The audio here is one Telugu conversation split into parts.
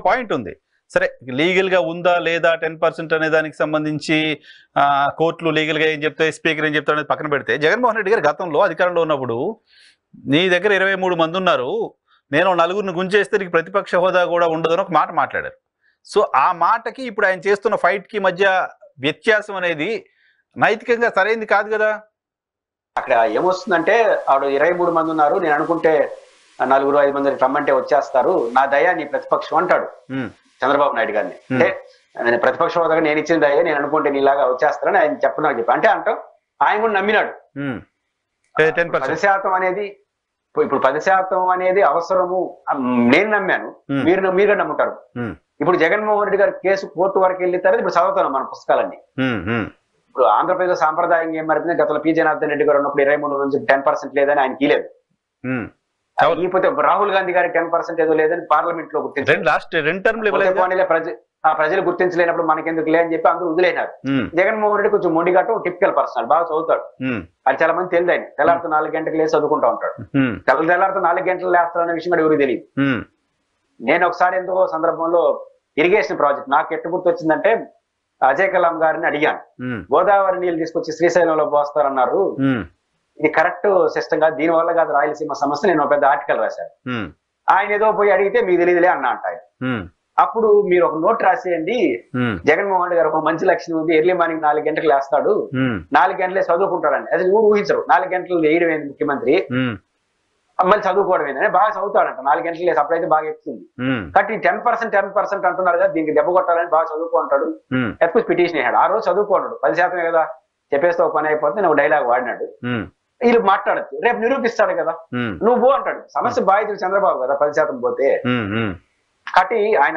పాయింట్ ఉంది సరే లీగల్ గా ఉందా లేదా టెన్ పర్సెంట్ అనే దానికి సంబంధించి ఆ, కోర్టులు లీగల్ గా ఏం చెప్తాయి స్పీకర్ ఏం చెప్తాడు అనేది పక్కన పెడితే జగన్మోహన్ రెడ్డి గారు గతంలో అధికారంలో ఉన్నప్పుడు నీ దగ్గర ఇరవై మూడు మంది ఉన్నారు నేను నలుగురిని గుంజేస్తే నీకు ప్రతిపక్ష హోదా కూడా ఉండదు అని ఒక మాట మాట్లాడారు సో ఆ మాటకి ఇప్పుడు ఆయన చేస్తున్న ఫైట్ కి మధ్య వ్యత్యాసం అనేది నైతికంగా సరైంది కాదు కదా అక్కడ ఏమొస్తుందంటే ఆవిడ ఇరవై మూడు మంది ఉన్నారు నేను అనుకుంటే నలుగురు ఐదు మంది రమ్మంటే వచ్చేస్తారు నా దయ నీ ప్రతిపక్షం అంటాడు ఉమ్, చంద్రబాబు నాయుడు గారిని అంటే నేను ప్రతిపక్ష హోదాగా నేను ఇచ్చిన దయ నేను అనుకుంటే నీలాగా వచ్చేస్తారని ఆయన చెప్పడం చెప్పి అంటే అంటాం ఆయన కూడా నమ్మినాడు ఉమ్. టెన్ పది పర్సెంట్ శాతం అనేది ఇప్పుడు ఇప్పుడు పది శాతం అనేది అవసరము ఆ, నేను నమ్మాను ఉమ్. మీరు మీరు నమ్ముతారు ఉమ్, ఇప్పుడు జగన్మోహన్ రెడ్డి గారి కేసు కోర్టు వరకు వెళ్ళిన తర్వాత ఇప్పుడు చదువుతున్నాం మన పుస్తకాలన్నీ ఉమ్, ఉమ్, ఇప్పుడు ఆంధ్రప్రదేశ్ సాంప్రదాయం ఏం మరిపింది గతంలో పి జనార్దన్ రెడ్డి గారు ఉన్నప్పుడు ఇరవై మూడు నుంచి టెన్ పర్సెంట్ లేదని ఆయనకి లేదు ఉమ్. అవును. లేకపోతే రాహుల్ గాంధీ గారికి టెన్ పర్సెంట్ ఏదో లేదని పార్లమెంట్ లో గుర్తించారు రెండు లాస్ట్ రెండు టర్మ్లు ఇవ్వలేదు పోనీలే ప్రజ ఆ ప్రజలు గుర్తించలేనప్పుడు మనకెందుకు లే అని చెప్పి అందరూ వదిలేనారు ఉమ్, జగన్మోహన్ రెడ్డి కొంచెం మొండిగట్టం టిపికల్ పర్సనల్ బాగా చదువుతాడు ఉమ్, అది చాలా మంది తెలియదు ఆయన తెల్లారితో నాలుగు గంటలకు లేచి చదువుకుంటా ఉంటాడు ఉమ్, తెల్ల తెల్లారితో నాలుగు గంటలు లేస్తాడు అనే విషయం కూడా ఎవరికి తెలియదు ఉమ్, నేను ఒకసారి ఎందుకో సందర్భంలో ఇరిగేషన్ ప్రాజెక్ట్ నాకు ఎట్టు గుర్తు వచ్చిందంటే అజయ్ కలాం గారిని అడిగాను ఉమ్, గోదావరి నీళ్ళు తీసుకొచ్చి శ్రీశైలంలో పోస్తారన్నారు ఉమ్, ఇది కరెక్ట్ సిస్టమ్ కాదు దీని వల్ల కాదు రాయలసీమ సమస్య నేను ఒక పెద్ద ఆర్టికల్ రాశాను ఉమ్, ఆయన ఏదో పోయి అడిగితే మీకు తెలియదులే అన్న అంట ఆయన ఉమ్, అప్పుడు మీరు ఒక నోట్ రాసేయండి ఉమ్, జగన్మోహన్ రెడ్డి గారు ఒక మంచి లక్షణం ఉంది ఎర్లీ మార్నింగ్ నాలుగు గంటలకు లేస్తాడు ఉమ్, నాలుగు గంటలే చదువుకుంటాడండి అసలు ఊరు ఊహించరు నాలుగు గంటలు వేయడం ఏంది ముఖ్యమంత్రి ఉమ్, మళ్ళీ చదువుకోవడం ఏందని బాగా చదువుతాడంట నాలుగు గంటలు లేసి అప్పుడైతే బాగా ఎక్కుతుంది ఉమ్, కాబట్టి టెన్ పర్సెంట్ టెన్ పర్సెంట్ అంటున్నారు కదా దీనికి దెబ్బ కొట్టాలని బాగా చదువుకుంటాడు ఉమ్, ఎక్కువ పిటిషన్ వేసాడు ఆ రోజు చదువుకోన్నాడు పది శాతమే కదా చెప్పేస్తే ఒక పని అయిపోతే నువ్వు డైలాగ్ వాడినాడు ఉమ్, వీళ్ళు మాట్లాడచ్చు రేపు నిరూపిస్తాడు కదా ఉమ్, నువ్వు పో అంటాడు సమస్య బాధితుడు చంద్రబాబు కదా పది శాతం పోతే ఉమ్, ఉమ్, కాబట్టి ఆయన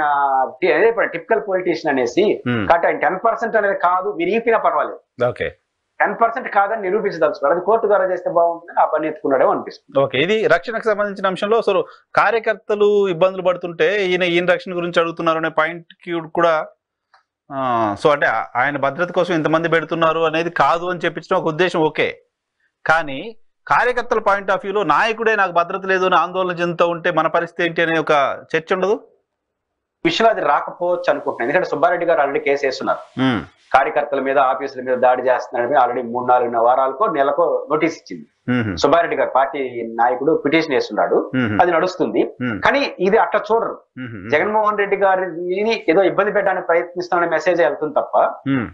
టిపికల్ పొలిటీషియన్ అనేసి ఉమ్. కాబట్టి ఆయన టెన్ పర్సెంట్ అనేది కాదు మీరు ఈపినా పర్వాలేదు ఓకే టెన్ పర్సెంట్ కాదని నిరూపించదలుచుకోవాలి అది కోర్టు ద్వారా చేస్తే బాగుంటుంది ఆ పని ఎత్తుకున్నాడేమో అనిపిస్తుంది ఓకే ఇది రక్షణకు సంబంధించిన అంశంలో అసలు కార్యకర్తలు ఇబ్బందులు పడుతుంటే ఈయన ఈయన రక్షణ గురించి అడుగుతున్నారు అనే పాయింట్ కి కూడా ఆ, సో అంటే ఆ- ఆయన భద్రత కోసం ఇంతమంది పెడుతున్నారు అనేది కాదు అని చెప్పించడం ఒక ఉద్దేశం ఓకే కానీ కార్యకర్తల పాయింట్ ఆఫ్ వ్యూలో నాయకుడే నాకు భద్రత లేదు అని ఆందోళన చెందుతూ ఉంటే మన పరిస్థితి ఏంటి అనే ఒక చర్చ ఉండదు విషయంలో అది రాకపోవచ్చు అనుకుంటున్నాను ఎందుకంటే సుబ్బారెడ్డి గారు ఆల్రెడీ కేసు వేస్తున్నారు ఉమ్, కార్యకర్తల మీద ఆఫీసుల మీద దాడి చేస్తున్నారని ఆల్రెడీ మూడు నాలుగు వారాలకో నెలకో నోటీస్ ఇచ్చింది ఉమ్, సుబ్బారెడ్డి గారు పార్టీ నాయకుడు పిటిషన్ వేస్తున్నాడు ఉమ్, అది నడుస్తుంది ఉమ్, కానీ ఇది అట్లా చూడరు ఉమ్, జగన్మోహన్ రెడ్డి గారిని ఏదో ఇబ్బంది పెట్టడానికి ప్రయత్నిస్తామనే మెసేజ్ వెళ్తుంది తప్ప ఉమ్,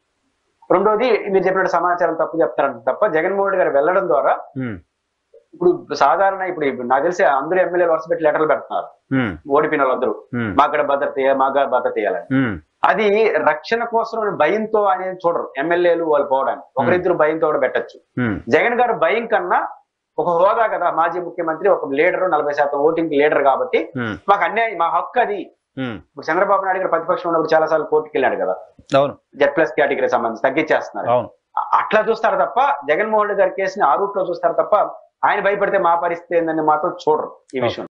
రెండోది మీరు చెప్పినట్టు సమాచారం తప్పు చెప్తారంట తప్ప జగన్మోహన్ రెడ్డి గారు వెళ్ళడం ద్వారా ఉమ్, ఇప్పుడు సాధారణ ఇప్పుడు ఇప్పుడు నాకు తెలిసి అందరూ ఎమ్మెల్యేలు వరుస పెట్టి లెటర్లు పెడుతున్నారు ఉమ్, ఓడిపోయిన వాళ్ళందరూ ఉమ్, మాకు భద్రత ఇయ్య- మాకు భద్రత ఇవ్వాలని ఉమ్, అది రక్షణ కోసం భయంతో అనేది చూడరు ఎమ్మెల్యేలు వాళ్ళు పోవడానికి ఒకరిద్దరు భయంతో కూడా పెట్టచ్చు ఉమ్, జగన్ గారు భయం కన్నా ఒక హోదా కదా మాజీ ముఖ్యమంత్రి ఒక లీడర్ నలభై శాతం ఓటింగ్ లీడర్ కాబట్టి ఉమ్, మాకు అన్యాయం మా హక్కు అది ఉమ్, ఇప్పుడు చంద్రబాబు నాయుడు గారు ప్రతిపక్షం ఉన్నప్పుడు చాలా సార్లు కోర్టుకి వెళ్ళాడు కదా అవును జెడ్ ప్లస్ కేటగిరీ సంబంధించి తగ్గించేస్తున్నారు అవును అ- అట్లా చూస్తారు తప్ప జగన్మోహన్ రెడ్డి గారి కేసుని ఆ రూట్ లో చూస్తారు తప్ప ఆయన భయపడితే మా పరిస్థితి ఏందని మాత్రం చూడరు ఈ విషయం